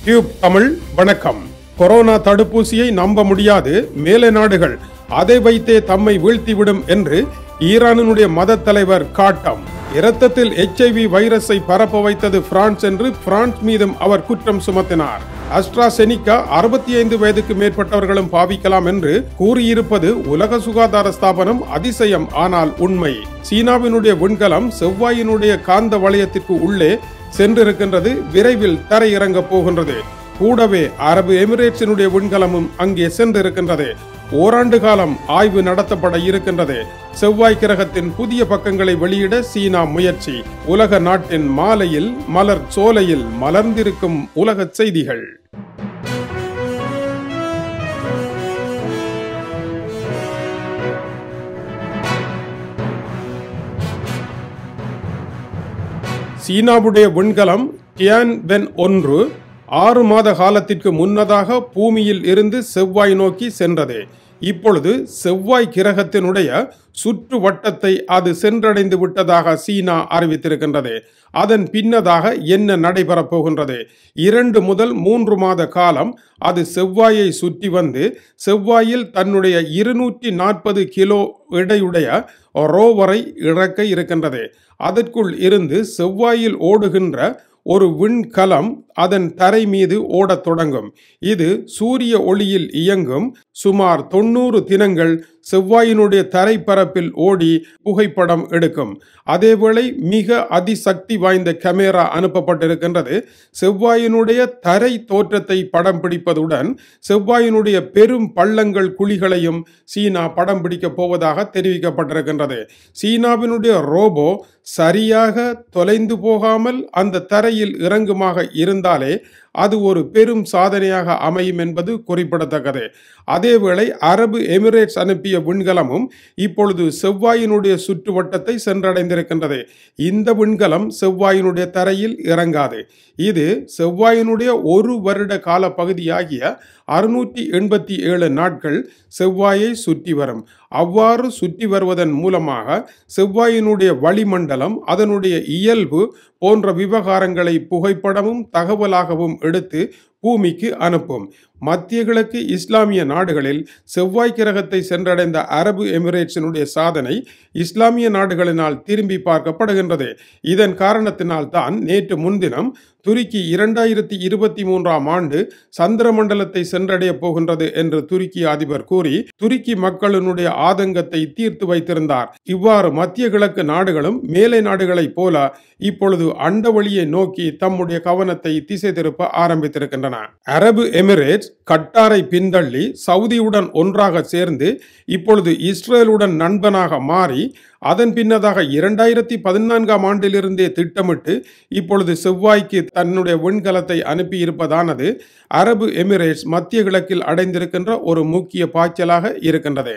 tube Tamil வணக்கம் corona தடுப்பூசியை நம்ப முடியாது மேலை நாடுகள் அதை வைத்தே தம்மை வீழ்த்திவிடும் என்று ஈரானினுடைய மத தலைவர் காட்டம் இரத்தத்தில் எச்ஐவி வைரஸை பரப்ப வைத்தது பிரான்ஸ் என்று பிரான்ஸ் மீதும் அவர் குற்றம் சுமத்தினார் அஸ்ட்ராசெனிகா அறுபத்தி ஐந்து வயதுக்கு மேற்பட்டவர்களும் பாவிக்கலாம் என்று கூறியிருப்பது உலக சுகாதார ஸ்தாபனம் அதிசயம் ஆனால் உண்மை சீனாவினுடைய விண்கலம் செவ்வாயினுடைய காந்த வளையத்திற்கு உள்ளே சென்றிருக்கின்றது விரைவில் தரையிறங்க போகின்றது கூடவே அரபு எமிரேட்ஸினுடைய விண்கலமும் அங்கே சென்றிருக்கின்றது ஓராண்டு காலம் ஆய்வு நடத்தப்பட இருக்கின்றது செவ்வாய் கிரகத்தின் புதிய பக்கங்களை வெளியிட சீனா முயற்சி உலக நாட்டின் மாலையில் மலர் சோலையில் மலர்ந்திருக்கும் உலக செய்திகள் சீனாவுடைய விண்கலம் டியான்வென் ஒன்று ஆறு மாத காலத்திற்கு முன்னதாக பூமியில் இருந்து செவ்வாய் நோக்கி சென்றது இப்பொழுது செவ்வாய் கிரகத்தினுடைய சுற்று வட்டத்தை அது சென்றடைந்து விட்டதாக சீனா அறிவித்திருக்கின்றது அதன் பின்னதாக என்ன நடைபெறப் போகின்றது இரண்டு முதல் மூன்று மாத காலம் அது செவ்வாயை சுற்றி வந்து செவ்வாயில் தன்னுடைய இருநூற்றி நாற்பது கிலோ எடையுடைய ரோவரை இறக்க இருக்கின்றது அதற்குள் இருந்து செவ்வாயில் ஓடுகின்ற ஒரு விண்கலம் அதன் தரை மீது ஓடத் தொடங்கும் இது சூரிய ஒளியில் இயங்கும் சுமார் தொண்ணூறு தினங்கள் செவ்வாயினுடைய தரைப்பரப்பில் ஓடி புகைப்படம் எடுக்கும் அதேவேளை மிக அதிசக்தி வாய்ந்த கேமரா அனுப்பப்பட்டிருக்கின்றது செவ்வாயினுடைய தரை தோற்றத்தை படம் பிடிப்பதுடன் செவ்வாயினுடைய பெரும் பள்ளங்கள் குழிகளையும் சீனா படம் பிடிக்கப் போவதாக தெரிவிக்கப்பட்டிருக்கின்றது சீனாவினுடைய ரோபோ சரியாக தொலைந்து போகாமல் அந்த தரையில் இறங்குமாக இருந்தாலே அது ஒரு பெரும் சாதனையாக அமையும் என்பது குறிப்பிடத்தக்கது அதேவேளை அரபு எமிரேட்ஸ் அனுப்பிய விண்கலமும் இப்பொழுது செவ்வாயினுடைய சுற்றுவட்டத்தை சென்றடைந்திருக்கின்றது இந்த விண்கலம் செவ்வாயினுடைய தரையில் இறங்காது இது செவ்வாயினுடைய ஒரு வருட கால பகுதியாகிய அறுநூற்றி எண்பத்தி ஏழு நாட்கள் செவ்வாயை சுற்றி வரும் அவ்வாறு சுற்றி வருவதன் மூலமாக செவ்வாயினுடைய வளிமண்டலம் அதனுடைய இயல்பு போன்ற விவகாரங்களை புகைப்படமும் தகவலாகவும் எடுத்து பூமிக்கு அனுப்பும் மத்திய கிழக்கு இஸ்லாமிய நாடுகளில் செவ்வாய் கிரகத்தை சென்றடைந்த அரபு எமிரேட்ஸினுடைய சாதனை இஸ்லாமிய நாடுகளினால் திரும்பி பார்க்கப்படுகின்றது இதன் காரணத்தினால் தான் நேற்று முன்தினம் துருக்கி இரண்டாயிரத்தி இருபத்தி மூன்றாம் ஆண்டு சந்திரமண்டலத்தை சென்றடைய போகின்றது என்று துருக்கி அதிபர் கூறி துருக்கி மக்களினுடைய ஆதங்கத்தை தீர்த்து வைத்திருந்தார் இவ்வாறு மத்திய கிழக்கு நாடுகளும் மேலை நாடுகளைப் போல இப்பொழுது அண்டவழியை நோக்கி தம்முடைய கவனத்தை திசை திருப்ப ஆரம்பித்திருக்கின்றன அரபு எமிரேட்ஸ் கட்டாரை பின்தள்ளி சவுதியுடன் ஒன்றாக சேர்ந்து இப்பொழுது இஸ்ரேலுடன் நண்பனாக மாறி அதன் பின்னதாக இரண்டாயிரத்தி பதினான்காம் ஆண்டிலிருந்தே திட்டமிட்டு இப்பொழுது செவ்வாய்க்கு தன்னுடைய விண்கலத்தை அனுப்பியிருப்பதானது அரபு எமிரேட்ஸ் மத்திய கிழக்கில் அடைந்திருக்கின்ற ஒரு முக்கிய பாய்ச்சலாக இருக்கின்றது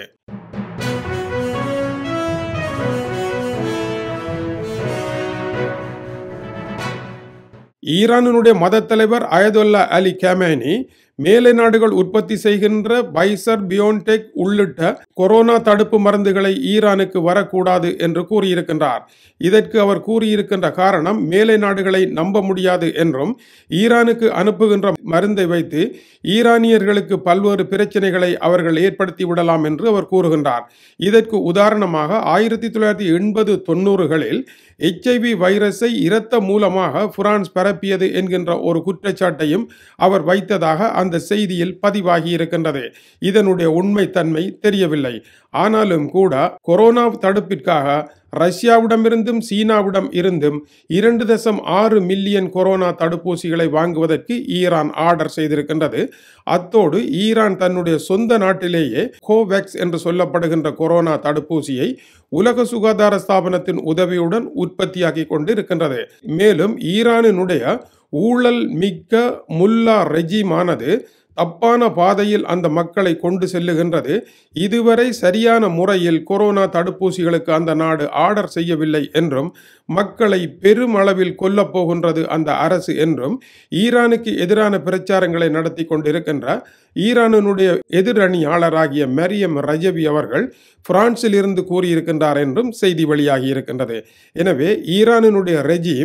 ஈரானினுடைய மத தலைவர் அயதுல்லா அலி கேமேனி மேலை நாடுகள் உற்பத்தி செய்கின்ற பைசர் பியோன்டெக் உள்ளிட்ட கொரோனா தடுப்பு மருந்துகளை ஈரானுக்கு வரக்கூடாது என்று கூறியிருக்கின்றார் இதற்கு அவர் கூறியிருக்கின்ற காரணம் மேலை நாடுகளை நம்ப முடியாது என்றும் ஈரானுக்கு அனுப்புகின்ற மருந்தை வைத்து ஈரானியர்களுக்கு பல்வேறு பிரச்சனைகளை அவர்கள் ஏற்படுத்தி விடலாம் என்று அவர் கூறுகின்றார் இதற்கு உதாரணமாக ஆயிரத்தி தொள்ளாயிரத்தி எண்பது தொண்ணூறுகளில் எச்ஐவி வைரஸை இரத்த மூலமாக பிரான்ஸ் பரப்பியது என்கின்ற ஒரு குற்றச்சாட்டையும் அவர் வைத்ததாக அந்த செய்தியில் பதிவாகி இருக்கின்றது இதனுடைய உண்மைத்தன்மை தெரியவில்லை ஆனாலும் கூட கொரோனா தடுப்பிற்காக ரஷ்யாவிடமிருந்தும் சீனாவிடம் இருந்தும் இரண்டு தசம் ஆறு மில்லியன் கொரோனா தடுப்பூசிகளை வாங்குவதற்கு ஈரான் ஆர்டர் செய்திருக்கின்றது அத்தோடு ஈரான் தன்னுடைய சொந்த நாட்டிலேயே கோவேக்ஸ் என்று சொல்லப்படுகின்ற கொரோனா தடுப்பூசியை உலக சுகாதார ஸ்தாபனத்தின் உதவியுடன் உற்பத்தியாக்கி கொண்டு இருக்கின்றது மேலும் ஈரானினுடைய ஊழல் மிக்க முல்லா ரெஜிமானது தப்பான பாதையில் அந்த மக்களை கொண்டு செல்லுகின்றது இதுவரை சரியான முறையில் கொரோனா தடுப்பூசிகளுக்கு அந்த நாடு ஆர்டர் செய்யவில்லை என்றும் மக்களை பெருமளவில் கொல்லப் போகின்றது அந்த அரசு என்றும் ஈரானுக்கு எதிரான பிரச்சாரங்களை நடத்தி கொண்டிருக்கின்ற ஈரானினுடைய எதிரணியாளராகிய மரியம் ரஜவி அவர்கள் பிரான்சில் இருந்து கூறியிருக்கின்றார் என்றும் செய்தி வெளியாகி இருக்கின்றது எனவே ஈரானினுடைய ரெஜீம்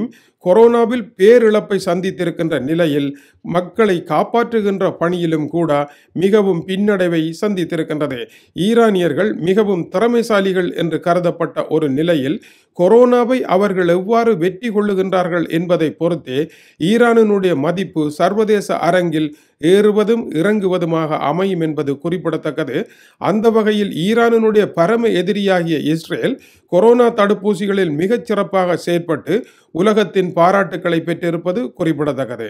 கொரோனாவில் பேரிழப்பை சந்தித்திருக்கின்ற நிலையில் மக்களை காப்பாற்றுகின்ற பணியிலும் கூட மிகவும் பின்னடைவை சந்தித்திருக்கின்றது ஈரானியர்கள் மிகவும் திறமைசாலிகள் என்று கருதப்பட்ட ஒரு நிலையில் கொரோனாவை அவர்கள் எவ்வாறு வெற்றி கொள்ளுகின்றார்கள் என்பதை பொறுத்தே ஈரானினுடைய மதிப்பு சர்வதேச அரங்கில் ஏறுவதும் இறங்குவதுமாக அமையும் என்பது குறிப்பிடத்தக்கது அந்த வகையில் ஈரானினுடைய பரம எதிரியாகிய இஸ்ரேல் கொரோனா தடுப்பூசிகளில் மிகச் சிறப்பாக செயற்பட்டு உலகத்தின் பாராட்டுக்களை பெற்றிருப்பது குறிப்பிடத்தக்கது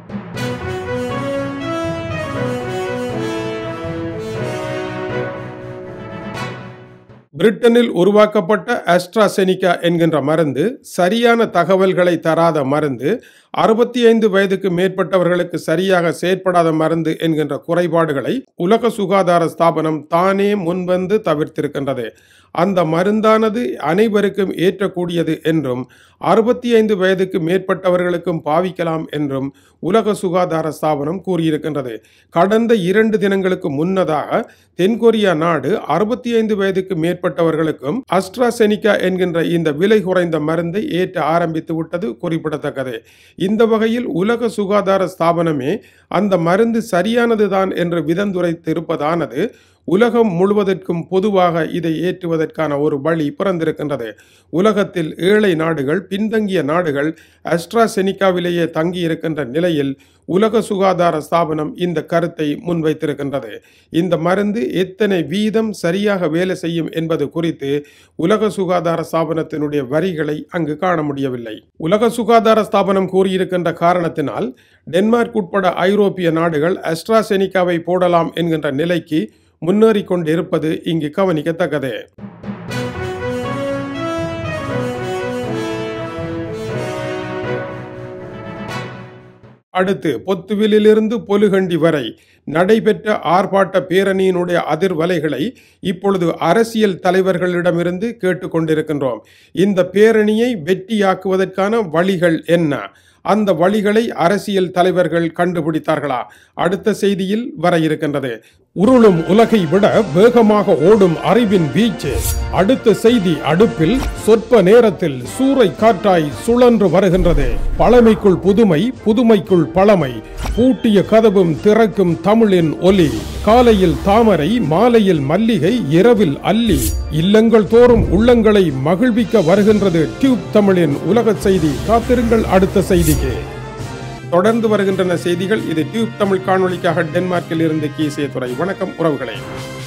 பிரிட்டனில் உருவாக்கப்பட்ட அஸ்ட்ராசெனிகா என்கின்ற மருந்து சரியான தகவல்களை தராத மருந்து அறுபத்தி ஐந்து வயதுக்கு மேற்பட்டவர்களுக்கு சரியாக செயற்படாத மருந்து என்கின்ற குறைபாடுகளை உலக சுகாதார ஸ்தாபனம் தானே முன்வந்து தவிர்த்திருக்கின்றது அந்த மருந்தானது அனைவருக்கும் ஏற்றக்கூடியது என்றும் அறுபத்தி ஐந்து வயதுக்கு மேற்பட்டவர்களுக்கும் பாவிக்கலாம் என்றும் உலக சுகாதார ஸ்தாபனம் கூறியிருக்கின்றது கடந்த இரண்டு தினங்களுக்கு முன்னதாக தென்கொரியா நாடு அறுபத்தி ஐந்து வயதுக்கு மேற்பட்டவர்களுக்கும் அஸ்ட்ராசெனிகா என்கின்ற இந்த விலை குறைந்த மருந்தை ஏற்ற ஆரம்பித்து விட்டது குறிப்பிடத்தக்கது இந்த வகையில் உலக சுகாதார ஸ்தாபனமே அந்த மருந்து சரியானதுதான் என்று விதந்துரைத்து இருப்பதானது உலகம் முழுவதற்கும் பொதுவாக இதை ஏற்றுவதற்கான ஒரு வழி பிறந்திருக்கின்றது உலகத்தில் ஏழை நாடுகள் பின்தங்கிய நாடுகள் அஸ்ட்ராசெனிகாவிலேயே தங்கியிருக்கின்ற நிலையில் உலக சுகாதார ஸ்தாபனம் இந்த கருத்தை முன்வைத்திருக்கின்றது இந்த மருந்து எத்தனை வீதம் சரியாக வேலை செய்யும் என்பது குறித்து உலக சுகாதார ஸ்தாபனத்தினுடைய வரிகளை அங்கு காண முடியவில்லை உலக சுகாதார ஸ்தாபனம் கூறியிருக்கின்ற காரணத்தினால் டென்மார்க் உட்பட ஐரோப்பிய நாடுகள் அஸ்ட்ராசெனிகாவை போடலாம் என்கின்ற நிலைக்கு முன்னேறி கொண்டிருப்பது இங்கு கவனிக்கத்தக்கது அடுத்து பொத்துவிலிருந்து பொலுகண்டி வரை நடைபெற்ற ஆர்ப்பாட்ட பேரணியினுடைய அதிர்வலைகளை இப்பொழுது அரசியல் தலைவர்களிடமிருந்து கேட்டுக்கொண்டிருக்கின்றோம் இந்த பேரணியை வெற்றியாக்குவதற்கான வழிகள் என்ன அந்த வழிகளை அரசியல் தலைவர்கள் கண்டுபிடித்தார்களா அடுத்த செய்தியில் வர இருக்கின்றது உருளும் உலகை விட வேகமாக ஓடும் அறிவின் வீச்சு அடுத்த செய்தி அடுப்பில் சொற்ப நேரத்தில் சூறை காற்றாய் சுழன்று வருகின்றது பழமைக்குள் புதுமை புதுமைக்குள் பழமை பூட்டிய கதவும் திறக்கும் தமிழின் ஒலி காலையில் தாமரை மாலையில் மல்லிகை இரவில் அல்லி இல்லங்கள் தோறும் உள்ளங்களை மகிழ்விக்க வருகின்றது டியூப் தமிழின் உலக செய்தி காத்திருங்கள் அடுத்த செய்திக்கு தொடர்ந்து வருகின்றன செய்திகள் இது டியூப் தமிழ் காணொளிக்காக டென்மார்க்கில் இருந்து கீசே துறை வணக்கம் உறவுகளே